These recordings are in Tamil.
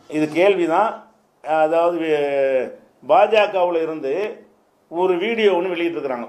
இது கேள்விதான் அதாவது பாஜகவில் இருந்து ஒரு வீடியோ ஒன்று வெளியிட்டிருக்கிறாங்க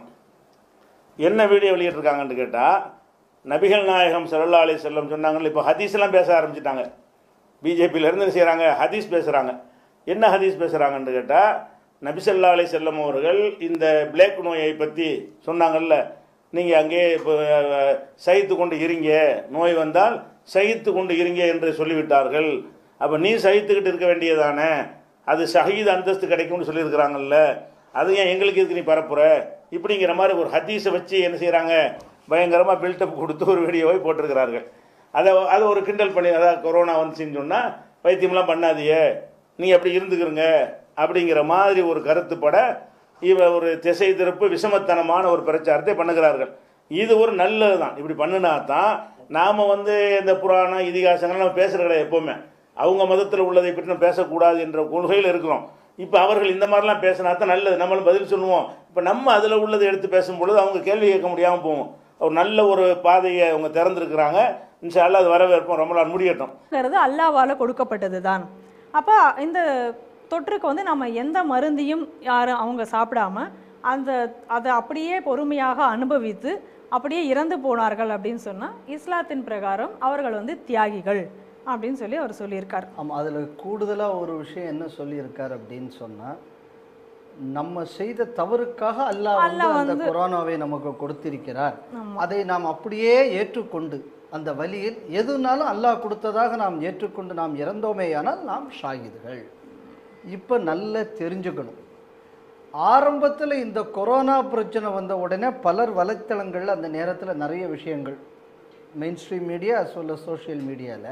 என்ன வீடியோ வெளியிட்டிருக்காங்கன்னு கேட்டால் நபிகள் நாயகம் ஸல்லல்லாஹு அலைஹி செல்லம் சொன்னாங்கல்ல இப்போ ஹதீஸ்லாம் பேச ஆரம்பிச்சிட்டாங்க பிஜேபியில இருந்து என்ன செய்கிறாங்க ஹதீஸ் பேசுகிறாங்க என்ன ஹதீஸ் பேசுகிறாங்கன்னு கேட்டால் நபி ஸல்லல்லாஹு அலைஹி செல்லம் அவர்கள் இந்த பிளேக் நோயை பற்றி சொன்னாங்கல்ல நீங்கள் அங்கே இப்போ அஹ், சகித்து கொண்டு இருங்க நோய் வந்தால் சகித்து கொண்டு இருங்க என்று சொல்லிவிட்டார்கள் அப்போ நீ சகித்துக்கிட்டு இருக்க வேண்டியதானே அது ஷஹீத் அந்தஸ்து கிடைக்கும்னு சொல்லியிருக்கிறாங்கல்ல அது ஏன் எங்களுக்கு இதுக்கு நீ பரப்புற இப்படிங்கிற மாதிரி ஒரு ஹதீஸை வச்சு என்ன செய்கிறாங்க பயங்கரமாக பில்டப் கொடுத்து ஒரு வீடியோவை போட்டிருக்கிறார்கள் அதை அதை ஒரு கிண்டல் பண்ணி அதாவது கொரோனா வந்துச்சுன்னு சொன்னால் வைத்தியம்லாம் பண்ணாதியே நீ அப்படி இருந்துக்கிறங்க அப்படிங்கிற மாதிரி ஒரு கருத்துப்பட இவ ஒரு திசை திருப்பு விஷமத்தனமான ஒரு பிரச்சாரத்தை பண்ணுகிறார்கள் இது ஒரு நல்லது தான் இப்படி பண்ணினா தான் நாம் வந்து இந்த புராணம் இதிகாசங்கள் நம்ம பேசுகிற கிடையாது எப்போவுமே அவங்க மதத்தில் உள்ளதை பற்றி நம்ம பேசக்கூடாது என்ற கொள்கையில் இருக்கிறோம் இப்போ அவர்கள் இந்த மாதிரிலாம் பேசினா தான் நல்லது நம்மளும் பதில் சொல்லுவோம் இப்போ நம்ம அதில் உள்ளதை எடுத்து பேசும்பொழுது அவங்க கேள்வி கேட்க முடியாமல் போவோம் ஒரு நல்ல ஒரு பாதையை அவங்க திறந்துருக்குறாங்க இன்ஷா அல்லாஹ் அது வரவேற்போம் ரொம்ப நாள் முடியட்டும் ங்கிறது அல்லாவால கொடுக்கப்பட்டது தான் அப்போ இந்த தொற்றுக்கு வந்து நம்ம எந்த மருந்தையும் யாரும் அவங்க சாப்பிடாம அந்த அதை அப்படியே பொறுமையாக அனுபவித்து அப்படியே இறந்து போனார்கள் அப்படின்னு சொன்னா இஸ்லாத்தின் பிரகாரம் அவர்கள் வந்து தியாகிகள் அப்படின்னு சொல்லி அவர் சொல்லியிருக்கார் ஆமாம் அதில் கூடுதலாக ஒரு விஷயம் என்ன சொல்லியிருக்கார் அப்படின்னு சொன்னால் நம்ம செய்த தவறுக்காக அல்லாஹ் வந்து அல்லாஹ் அந்த வந்து- கொரோனாவை நமக்கு கொடுத்திருக்கிறார் ஆமா. அதை நாம் அப்படியே ஏற்றுக்கொண்டு அந்த வழியில் எதுனாலும் அல்லாஹ் கொடுத்ததாக நாம் ஏற்றுக்கொண்டு நாம் இறந்தோமேயானால் நாம் ஷாகிதுகள் இப்போ நல்லா தெரிஞ்சுக்கணும் ஆரம்பத்தில் இந்த கொரோனா பிரச்சனை வந்த உடனே பலர் வலைத்தளங்களில் அந்த நேரத்தில் நிறைய விஷயங்கள் main stream media as well as social மீடியாவில்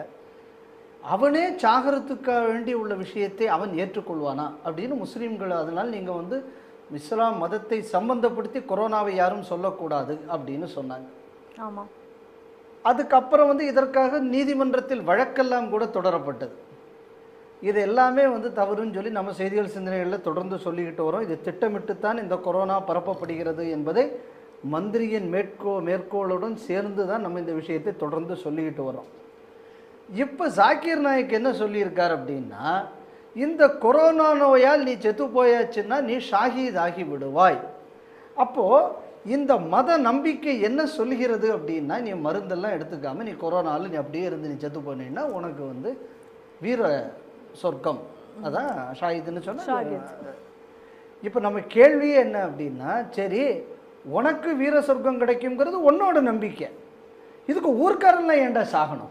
அவனே சாகரத்துக்காக வேண்டி உள்ள விஷயத்தை அவன் ஏற்றுக்கொள்வானா அப்படின்னு முஸ்லீம்கள் அதனால் நீங்கள் வந்து இஸ்லாம் மதத்தை சம்பந்தப்படுத்தி கொரோனாவை யாரும் சொல்லக்கூடாது அப்படின்னு சொன்னாங்க ஆமா அதுக்கப்புறம் வந்து இதற்காக நீதிமன்றத்தில் வழக்கெல்லாம் கூட தொடரப்பட்டது இது எல்லாமே வந்து தவறுன்னு சொல்லி நம்ம செய்திகள் சிந்தனைகளில் தொடர்ந்து சொல்லிக்கிட்டு வரோம் இது திட்டமிட்டுத்தான் இந்த கொரோனா பரப்பப்படுகிறது என்பதை மந்திரியின் மேற்கோ மேற்கோளுடன் சேர்ந்து தான் நம்ம இந்த விஷயத்தை தொடர்ந்து சொல்லிக்கிட்டு வரோம் இப்போ ஜாக்கிர் நாயக் என்ன சொல்லியிருக்கார் அப்படின்னா இந்த கொரோனா நோயால் நீ செத்து போயாச்சுன்னா நீ ஷாஹீத் ஆகி விடுவாய் அப்போது இந்த மத நம்பிக்கை என்ன சொல்கிறது அப்படின்னா நீ மருந்தெல்லாம் எடுத்துக்காம நீ கொரோனாவில் நீ அப்படியே இருந்து நீ செத்து போனீன்னா உனக்கு வந்து வீர சொர்க்கம் அதான் ஷாஹிதுன்னு சொன்னா ஷாஹித். இப்போ நம்ம கேள்வியே என்ன அப்படின்னா சரி உனக்கு வீர சொர்க்கம் கிடைக்குங்கிறது உன்னோட நம்பிக்கை இதுக்கு ஊர்க்காரெல்லாம் ஏன்டா சாகணும்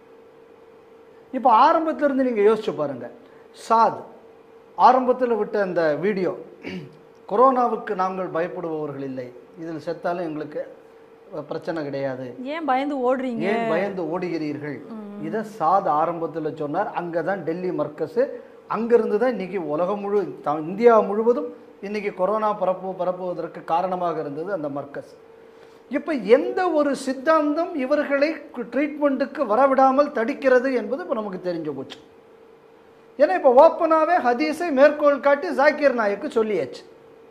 இப்போ ஆரம்பத்துல இருந்து நீங்கள் யோசிச்சு பாருங்க சாத் ஆரம்பத்தில் விட்ட அந்த வீடியோ கொரோனாவுக்கு நாங்கள் பயப்படுபவர்கள் இல்லை இதில் செத்தாலும் எங்களுக்கு பிரச்சனை கிடையாது ஏன் பயந்து ஓடுறீங்க ஏன் பயந்து ஓடுகிறீர்கள் இதை சாத் ஆரம்பத்தில் சொன்னார் அங்கே தான் டெல்லி மர்க்கஸு அங்கிருந்து தான் இன்னைக்கு உலகம் முழு த- இந்தியா முழுவதும் இன்னைக்கு கொரோனா பரப்பு பரப்புவதற்கு காரணமாக இருந்தது அந்த மர்க்கஸ் இப்போ எந்த ஒரு சித்தாந்தம் இவர்களை ட்ரீட்மெண்ட்டுக்கு வரவிடாமல் தடுக்கிறது என்பது இப்போ நமக்கு தெரிஞ்சு போச்சு ஏன்னா இப்போ ஓப்பனாகவே ஹதீஸை மேற்கோள் காட்டி ஜாக்கிர் நாயக்கு சொல்லியாச்சு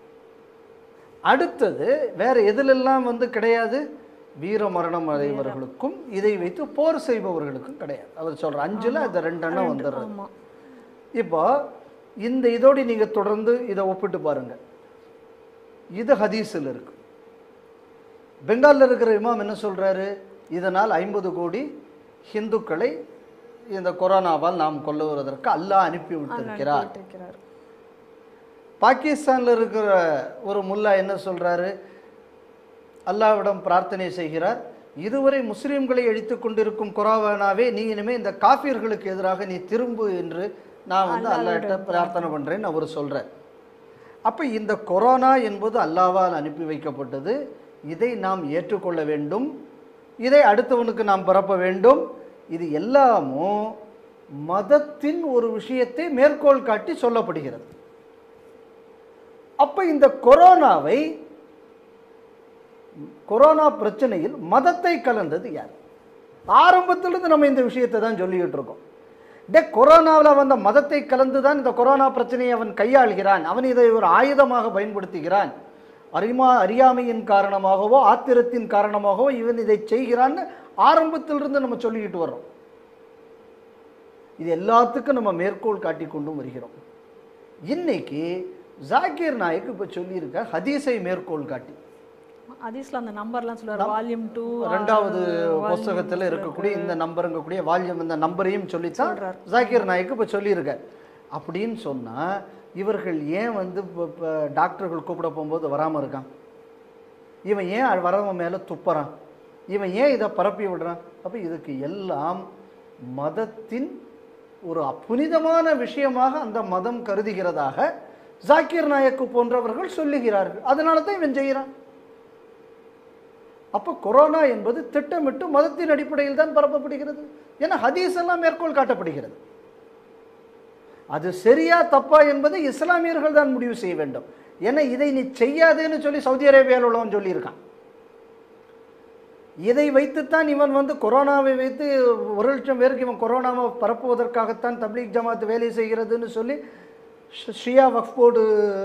அடுத்தது வேற எதிலெல்லாம் வந்து கிடையாது வீர மரணம் அடைவர்களுக்கும் இதை வைத்து போர் செய்பவர்களுக்கும் கிடையாது அவர் சொல்ற அஞ்சுல அது ரெண்டு எண்ணம் வந்துடுறது ஆமா இப்போ இந்த இதோடு நீங்க தொடர்ந்து இதை ஒப்பிட்டு பாருங்க இது ஹதீஸில் இருக்கு பெங்கால்ல இருக்கிற இமாம் என்ன சொல்றாரு இதனால் ஐம்பது கோடி ஹிந்துக்களை இந்த கொரோனாவால் நாம் கொல்லுவதற்கு அல்லாஹ் அனுப்பி விட்டிருக்கிறார் இருக்கிறார் பாகிஸ்தானில் இருக்கிற ஒரு முல்லா என்ன சொல்றாரு அல்லாஹ்விடம் பிரார்த்தனை செய்கிறார் இதுவரை முஸ்லீம்களை அழித்துக் கொண்டிருக்கும் கொரோனாவே நீ இனிமே இந்த காஃபியர்களுக்கு எதிராக நீ திரும்பு என்று நான் வந்து அல்லாஹ்ட்ட பிரார்த்தனை பண்றேன்னு அவர் சொல்றார் அப்ப இந்த கொரோனா என்பது அல்லாவால் அனுப்பி வைக்கப்பட்டது இதை நாம் ஏற்றுக்கொள்ள வேண்டும் இதை அடுத்தவனுக்கு நாம் பரப்ப வேண்டும் இது எல்லாமும் மதத்தின் ஒரு விஷயத்தை மேற்கோள் காட்டி சொல்லப்படுகிறது அப்ப இந்த கொரோனாவை கொரோனா பிரச்சனையில் மதத்தை கலந்தது யார் ஆரம்பத்திலிருந்து நம்ம இந்த விஷயத்தை தான் சொல்லிக்கிட்டு இருக்கோம் டே கொரோனாவில் வந்த மதத்தை கலந்து தான் இந்த கொரோனா பிரச்சனையை அவன் கையாள்கிறான் அவன் இதை ஒரு ஆயுதமாக பயன்படுத்துகிறான் அறிமா அறியாமையின் காரணமாகவோ ஆத்திரத்தின் காரணமாகவோ இவன் இதை செய்கிறான்னு ஆரம்பத்திலிருந்து நம்ம சொல்லிக்கிட்டு வர்றோம் இது எல்லாத்துக்கும் நம்ம மேற்கோள் காட்டி கொண்டும் வருகிறோம் இன்னைக்கு ஜாக்கிர் நாயக் இப்போ சொல்லியிருக்க ஹதீஸை மேற்கோள் காட்டி ஹதீஸ்ல அந்த நம்பர்லாம் சொல்லுவார் வால்யூம் டூ ரெண்டாவது புஸ்தகத்தில் இருக்கக்கூடிய இந்த நம்பருங்கக்கூடிய வால்யூம் இந்த நம்பரையும் சொல்லித்தான் சொல்றார். ஜாக்கிர் நாயக் இப்போ சொல்லியிருக்கார் அப்படின்னு சொன்னால் இவர்கள் ஏன் வந்து இப்போ இப்போ டாக்டர்கள் கூப்பிட போகும்போது வராமல் இருக்கான் இவன் ஏன் வரவன் மேலே துப்புறான் இவன் ஏன் இதை பரப்பி விடுறான் அப்போ இதுக்கு எல்லாம் மதத்தின் ஒரு புனிதமான விஷயமாக அந்த மதம் கருதுகிறதாக ஜாக்கிர் நாயக்கு போன்றவர்கள் சொல்லுகிறார்கள் அதனால தான் இவன் செய்கிறான் அப்போ கொரோனா என்பது திட்டமிட்டு மதத்தின் அடிப்படையில் தான் பரப்பப்படுகிறது ஏன்னா ஹதீஸ் எல்லாம் மேற்கோள் காட்டப்படுகிறது அது சரியா தப்பா என்பதை இஸ்லாமியர்கள் தான் முடிவு செய்ய வேண்டும் ஏன்னா இதை நீ செய்யாதேன்னு சொல்லி சவுதி அரேபியாவில் உள்ளவன் சொல்லியிருக்கான் இதை வைத்துத்தான் இவன் வந்து கொரோனாவை வைத்து ஒரு லட்சம் பேருக்கு இவன் கொரோனாவை பரப்புவதற்காகத்தான் தப்லீக் ஜமாத் வேலை செய்கிறதுன்னு சொல்லி ஷி- ஷியா வக்ஃப் போர்டு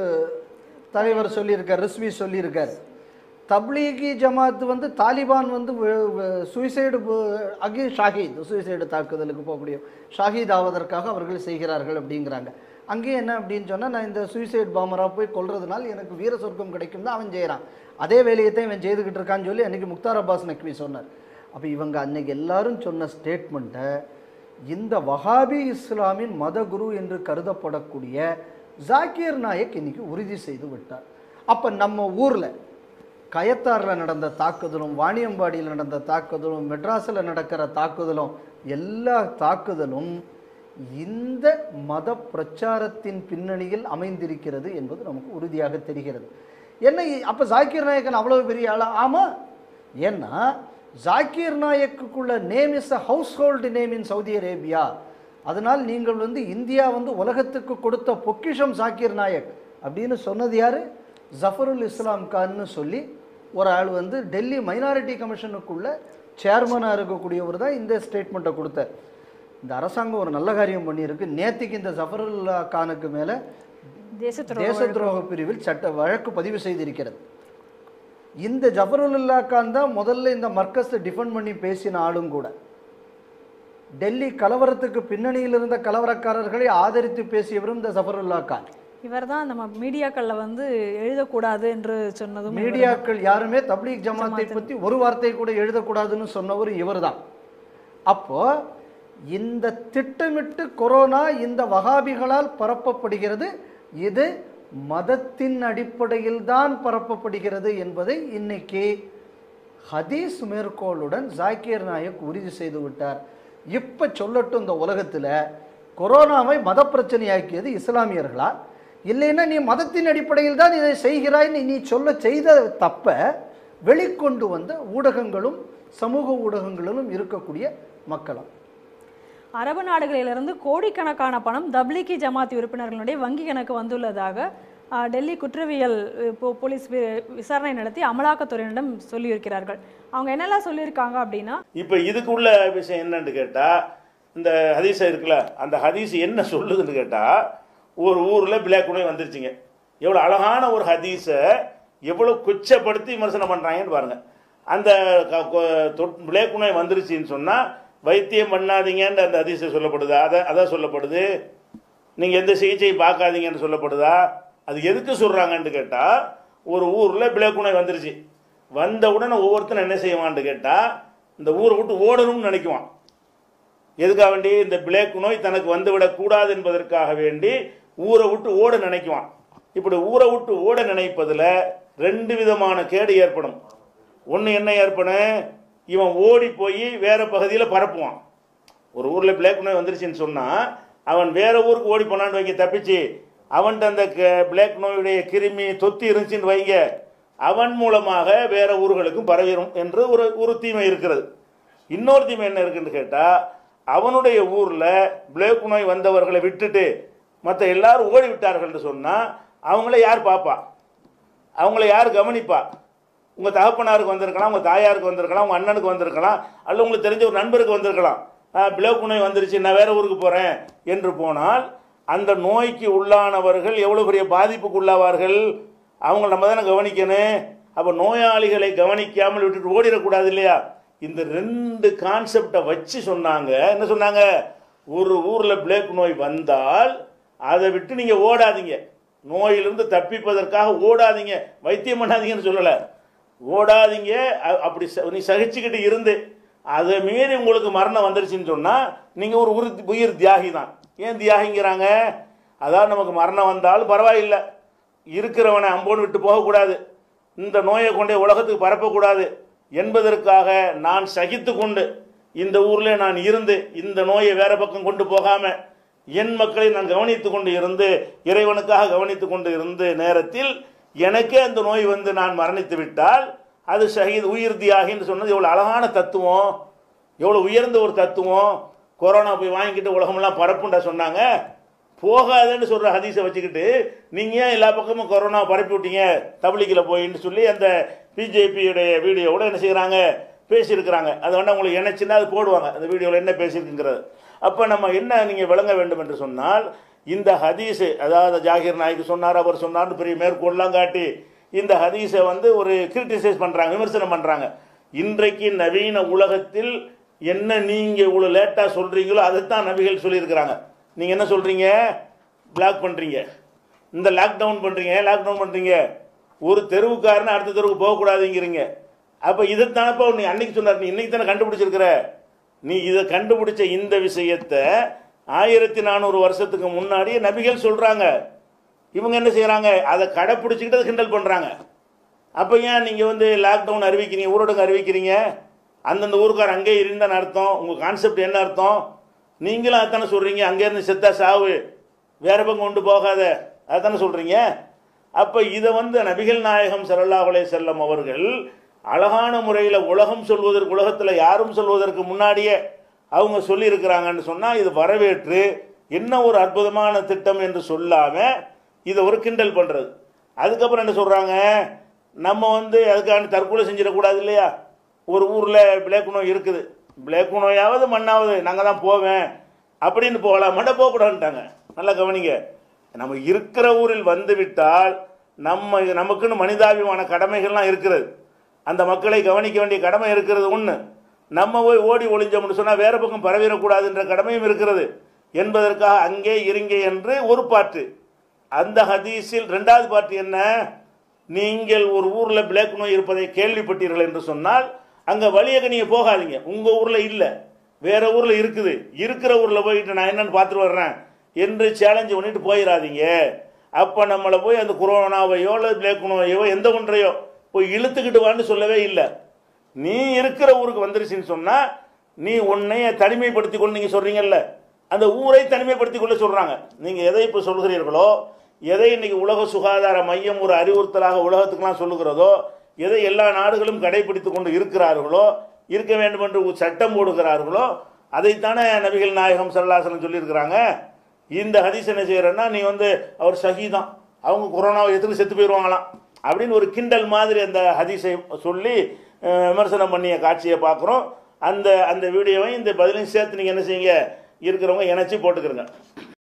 தலைவர் சொல்லியிருக்கார் ரிஸ்வி சொல்லியிருக்கார் தப்லீகி ஜமாத் வந்து தாலிபான் வந்து சூசைடு அகி ஷாஹீத் சூசைடு தாக்குதலுக்கு போகக்கூடிய ஷாஹீத் ஆவதற்காக அவர்கள் செய்கிறார்கள் அப்படிங்கிறாங்க அங்கேயும் என்ன அப்படின்னு சொன்னால் நான் இந்த சூசைட் பாமராக போய் கொல்றதுனால எனக்கு வீர சொர்க்கம் கிடைக்கும் தான் அவன் செய்கிறான் அதே வேலையைத்தான் இவன் செய்துக்கிட்டு இருக்கான்னு சொல்லி அன்றைக்கி முக்தார் அப்பாஸ் நக்வி சொன்னார் அப்போ இவங்க அன்னைக்கு எல்லாரும் சொன்ன ஸ்டேட்மெண்ட்டை இந்த வஹாபி இஸ்லாமின் மதகுரு என்று கருதப்படக்கூடிய ஜாக்கிர் நாயக் இன்னைக்கு உறுதி செய்து விட்டார் அப்போ நம்ம ஊரில் கயத்தாரில் நடந்த தாக்குதலும் வாணியம்பாடியில் நடந்த தாக்குதலும் மெட்ராஸில் நடக்கிற தாக்குதலும் எல்லா தாக்குதலும் இந்த மத பிரச்சாரத்தின் பின்னணியில் அமைந்திருக்கிறது என்பது நமக்கு உறுதியாக தெரிகிறது என்ன அப்போ ஜாக்கிர் நாயக்கன் அவ்வளவு பெரிய ஆளா ஆமாம் ஏன்னா ஜாக்கிர் நாயக்குக்குள்ள name is a household name in Saudi Arabia அதனால் நீங்கள் வந்து இந்தியா வந்து உலகத்துக்கு கொடுத்த பொக்கிஷம் ஜாக்கிர் நாயக் அப்படின்னு சொன்னது யாரு ஜஃபருல் இஸ்லாம் கான்னு சொல்லி ஒரு ஆள் வந்து டெல்லி மைனாரிட்டி கமிஷனுக்குள்ள சேர்மனாக இருக்கக்கூடியவர் தான் இந்த ஸ்டேட்மெண்ட்டை கொடுத்தார் இந்த அரசாங்கம் ஒரு நல்ல காரியம் பண்ணியிருக்கு நேத்திக்கு இந்த ஜஃபருல்லா கானுக்கு மேலே தேசத்துறை தேச துரோக பிரிவில் சட்ட வழக்கு பதிவு செய்திருக்கிறது இந்த ஜஃபருல்லா கான் தான் முதல்ல இந்த மர்க்கஸை டிஃபெண்ட் பண்ணி பேசின ஆளும் கூட டெல்லி கலவரத்துக்கு பின்னணியில் இருந்த கலவரக்காரர்களை ஆதரித்து பேசியவரும் இந்த ஜஃபருல்லா கான் இவர் தான் நம்ம மீடியாக்கள்ல வந்து எழுதக்கூடாது என்று சொன்னதும் இவர்தான். மீடியாக்கள் யாருமே தப்லீக் ஜமாத்தை பற்றி ஒரு வார்த்தை கூட எழுதக்கூடாதுன்னு சொன்னவர் இவர்தான் அப்போ இந்த திட்டமிட்டு கொரோனா இந்த வகாபிகளால் பரப்பப்படுகிறது இது மதத்தின் அடிப்படையில் தான் பரப்பப்படுகிறது என்பதை இன்னைக்கு ஹதீஸ் மேற்கோளுடன் ஜாக்கிர் நாயக் உறுதி செய்து விட்டார் இப்ப சொல்லட்டும் இந்த உலகத்துல கொரோனாவை மத பிரச்சனையாக்கியது இஸ்லாமியர்களா இல்லைன்னா நீ மதத்தின் அடிப்படையில் தான் இதை செய்கிறாய்ன்னு நீ சொல்ல செய்த தப்ப வெளிக்கொண்டு வந்த ஊடகங்களும் சமூக ஊடகங்களிலும் இருக்கக்கூடிய மக்களும் அரபு நாடுகளிலிருந்து கோடிக்கணக்கான பணம் தப்லீகி ஜமாத் உறுப்பினர்களுடைய வங்கி கணக்கு வந்துள்ளதாக ஆ, டெல்லி குற்றவியல் அ, போ- போலீஸ் வி- விசாரணை நடத்தி அமலாக்கத்துறையினரிடம் சொல்லியிருக்கிறார்கள் அவங்க என்னெல்லாம் சொல்லியிருக்காங்க அப்படின்னா இப்போ இதுக்குள்ள விஷயம் என்னன்னு கேட்டா இந்த ஹதீஸ் இருக்குல்ல அந்த ஹதீஸ் என்ன சொல்லுதுன்னு கேட்டா ஒரு ஊர்ல பிளாக் உணவு வந்துருச்சுங்க எவ்வளவு அழகான ஒரு ஹதீஸை எவ்வளவு கொச்சப்படுத்தி விமர்சனம் பண்றாங்கன்னு பாருங்க அந்த க- கொ- தொட்- பிளாக் உணவு வந்துருச்சுன்னு சொன்னா வைத்தியம் பண்ணாதீங்கன்னு அந்த ஹதீஸை சொல்லப்படுதா அதை அதான் சொல்லப்படுது நீங்க எந்த சிகிச்சையும் பார்க்காதீங்கன்னு சொல்லப்படுதா அது எதுக்கு சொல்றாங்கன்னு கேட்டா ஒரு ஊர்ல பிளாக் உணவு வந்துருச்சு வந்த உடனே ஒவ்வொருத்தரும் என்ன செய்வான்னு கேட்டா இந்த ஊரை விட்டு ஓடணும்னு நினைக்குவான் எதுக்காக வேண்டி இந்த பிளேக் நோய் தனக்கு வந்துவிடக் கூடாது என்பதற்காக வேண்டி ஊரை விட்டு ஓட நினைக்குவான் இப்படி ஊரை விட்டு ஓட நினைப்பதுல ரெண்டு விதமான கேடு ஏற்படும் ஒன்று என்ன ஏற்படும் இவன் ஓடி போய் வேற பகுதியில் பரப்புவான் ஒரு ஊரில் பிளேக் நோய் வந்துருச்சுன்னு சொன்னால் அவன் வேற ஊருக்கு ஓடி போனான்னு வைங்க தப்பிச்சு அவன்கிட்ட அந்த க- பிளேக் நோயுடைய கிருமி தொத்தி இருந்துச்சுன்னு வைங்க அவன் மூலமாக வேற ஊர்களுக்கும் பரவிடும் என்று ஒரு ஒரு தீமை இருக்கிறது இன்னொரு தீமை என்ன இருக்குன்னு கேட்டால் அவனுடைய ஊரில் பிளேக் நோய் வந்தவர்களை விட்டுட்டு மற்ற எல்லாரும் ஓடி விட்டார்கள்னு சொன்னால் அவங்கள யார் பார்ப்பா அவங்கள யார் கவனிப்பா உங்கள் தகப்பனாருக்கு வந்திருக்கலாம் உங்கள் தாயாருக்கு வந்திருக்கலாம் உங்கள் அண்ணனுக்கு வந்திருக்கலாம் அல்ல உங்களுக்கு தெரிஞ்ச ஒரு நண்பருக்கு வந்திருக்கலாம் பிளேக் நோய் வந்துருச்சு நான் வேற ஊருக்கு போகிறேன் என்று போனால் அந்த நோய்க்கு உள்ளானவர்கள் எவ்வளோ பெரிய பாதிப்புக்கு உள்ளாவார்கள் அவங்க நம்ம தானே கவனிக்கணும் அப்போ நோயாளிகளை கவனிக்காமல் விட்டுட்டு ஓடிடக்கூடாது இல்லையா இந்த ரெண்டு கான்செப்டை வச்சு சொன்னாங்க என்ன சொன்னாங்க ஒரு ஊரில் பிளேக் நோய் வந்தால் அதை விட்டு நீங்கள் ஓடாதீங்க நோயிலிருந்து தப்பிப்பதற்காக ஓடாதீங்க வைத்தியம் பண்ணாதீங்கன்னு சொல்லலை ஓடாதீங்க அ- அப்படி ச- நீ சகிச்சுக்கிட்டு இருந்து அதை மீறி உங்களுக்கு மரணம் வந்துருச்சுன்னு சொன்னால் நீங்கள் ஒரு உயிர் உயிர் தியாகி தான் ஏன் தியாகிங்கிறாங்க அதான் நமக்கு மரணம் வந்தாலும் பரவாயில்லை இருக்கிறவனை அம்போடு விட்டு போகக்கூடாது இந்த நோயை கொண்டே உலகத்துக்கு பரப்பக்கூடாது என்பதற்காக நான் சகித்து கொண்டு இந்த ஊரில் நான் இருந்து இந்த நோயை வேற பக்கம் கொண்டு போகாமல் என் மக்களை நான் கவனித்து கொண்டு இருந்து இறைவனுக்காக கவனித்து கொண்டு இருந்த நேரத்தில் எனக்கே அந்த நோய் வந்து நான் மரணித்து விட்டால் அது ஷஹீத் உயிர் தியாகின்னு சொன்னது எவ்வளோ அழகான தத்துவம் எவ்வளோ உயர்ந்த ஒரு தத்துவம் கொரோனா போய் வாங்கிக்கிட்டு உலகமெல்லாம் பரப்புண்டா சொன்னாங்க போகாதுன்னு சொல்கிற ஹதீஸை வச்சுக்கிட்டு நீங்கள் ஏன் எல்லா பக்கமும் கொரோனா பரப்பி விட்டீங்க தபிலிக்கில் போயின்னு சொல்லி அந்த பிஜேபியுடைய வீடியோவோட என்ன செய்கிறாங்க பேசியிருக்கிறாங்க அதை வேணா உங்களுக்கு என்னச்சுன்னா அது போடுவாங்க அந்த வீடியோவில் என்ன பேசியிருக்குங்கிறது அப்போ நம்ம என்ன நீங்கள் விளங்க வேண்டும் என்று சொன்னால் இந்த ஹதீஸு அதாவது ஜாகிர் நாய்க்கு சொன்னார் அவர் சொன்னார்னு பெரிய மேற்கோள்லாம் காட்டி இந்த ஹதீஸை வந்து ஒரு கிரிட்டிசைஸ் பண்ணுறாங்க விமர்சனம் பண்ணுறாங்க இன்றைக்கு நவீன உலகத்தில் என்ன நீங்கள் இவ்வளோ லேட்டாக சொல்கிறீங்களோ அதைத்தான் நபிகள் சொல்லியிருக்கிறாங்க நீங்கள் என்ன சொல்கிறீங்க பிளாக் பண்ணுறீங்க இந்த லாக்டவுன் பண்ணுறீங்க லாக்டவுன் பண்ணுறீங்க ஒரு தெருவுக்காரன்னு அடுத்த தெருவுக்கு போகக்கூடாதுங்கிறீங்க அப்போ இதைத்தானப்பா நீ அன்னைக்கு சொன்னார் நீ இன்னைக்கு தானே கண்டுபிடிச்சிருக்கிற நீ இதை கண்டுபிடிச்ச இந்த விஷயத்தை ஆயிரத்தி நானூறு வருஷத்துக்கு முன்னாடியே நபிகள் சொல்கிறாங்க இவங்க என்ன செய்கிறாங்க அதை கடைப்பிடிச்சிக்கிட்டு அதை கிண்டல் பண்ணுறாங்க அப்போ ஏன் நீங்கள் வந்து லாக்டவுன் அறிவிக்கிறீங்க ஊரடங்கு அறிவிக்கிறீங்க அந்தந்த ஊருக்கார் அங்கே இருந்தான்னு அர்த்தம் உங்கள் கான்செப்ட் என்ன அர்த்தம் நீங்களும் அதானே சொல்கிறீங்க அங்கேருந்து செத்தா சாவு வேற பக்கம் கொண்டு போகாத அதானே சொல்கிறீங்க அப்போ இதை வந்து நபிகள் நாயகம் ஸல்லல்லாஹு அலைஹி செல்லம் அவர்கள் அழகான முறையில் உலகம் சொல்வதற்கு உலகத்தில் யாரும் சொல்வதற்கு முன்னாடியே அவங்க சொல்லியிருக்கிறாங்கன்னு சொன்னால் இது வரவேற்று என்ன ஒரு அற்புதமான திட்டம் என்று சொல்லாமல் இதை ஒரு கிண்டல் பண்ணுறது அதுக்கப்புறம் என்ன சொல்கிறாங்க நம்ம வந்து அதுக்கான தற்கொலை செஞ்சிடக்கூடாது இல்லையா ஒரு ஊரில் பிளேக் நோய் இருக்குது பிளேக் நோயாவது மண்ணாவது நாங்கள் தான் போவேன் அப்படின்னு போகலாம் மண்ட போகக்கூடாதுன்ட்டாங்க நல்லா கவனிங்க நம்ம இருக்கிற ஊரில் வந்து விட்டால் நம்ம நமக்குன்னு மனிதாபிமான கடமைகள்லாம் இருக்கிறது அந்த மக்களை கவனிக்க வேண்டிய கடமை இருக்கிறது ஒன்று நம்ம போய் ஓடி ஒளிஞ்சோம்னு சொன்னால் வேற பக்கம் பரவிடக்கூடாதுன்ற கடமையும் இருக்கிறது என்பதற்காக அங்கே இருங்கே என்று ஒரு பாட்டு அந்த ஹதீஸில் ரெண்டாவது பாட்டு என்ன நீங்கள் ஒரு ஊரில் பிளேக் நோய் இருப்பதை கேள்விப்பட்டீர்கள் என்று சொன்னால் அங்கே வழியாக நீங்கள் போகாதீங்க உங்கள் ஊரில் இல்லை வேற ஊரில் இருக்குது இருக்கிற ஊரில் போயிட்டு நான் என்னன்னு பார்த்துட்டு வர்றேன் என்று சேலஞ்சு பண்ணிட்டு போயிடாதீங்க அப்போ நம்மளை போய் அந்த கொரோனாவையோ அல்லது பிளேக் நோயோ எந்த ஒன்றையோ போய் இழுத்துக்கிட்டு வான்னு சொல்லவே இல்லை நீ இருக்கிற ஊருக்கு வந்துருச்சுன்னு சொன்னால் நீ உன்னைய தனிமைப்படுத்தி கொண்டு நீங்கள் சொல்கிறீங்கல்ல அந்த ஊரை தனிமைப்படுத்தி கொள்ள சொல்கிறாங்க நீங்கள் எதை இப்போ சொல்கிறீர்களோ எதை இன்னைக்கு உலக சுகாதார மையம் ஒரு அறிவுறுத்தலாக உலகத்துக்கெல்லாம் சொல்லுகிறதோ எதை எல்லா நாடுகளும் கடைபிடித்து கொண்டு இருக்கிறார்களோ இருக்க வேண்டும் என்று ஒரு சட்டம் போடுகிறார்களோ அதைத்தானே நபிகள் நாயகம் சல்லாசலம் சொல்லியிருக்கிறாங்க இந்த ஹதீஸ் என்ன செய்யறன்னா நீ வந்து அவர் ஷஹீதான் அவங்க கொரோனாவை எதுக்கு செத்து போயிடுவாங்களாம் அப்படின்னு ஒரு கிண்டல் மாதிரி அந்த ஹதீஸை சொல்லி அஹ், விமர்சனம் பண்ணிய காட்சியை பார்க்குறோம் அந்த அந்த வீடியோவை இந்த பதிலையும் சேர்த்து நீங்கள் என்ன செய்யுங்க இருக்கிறவங்க இணைச்சி போட்டுக்கிறங்க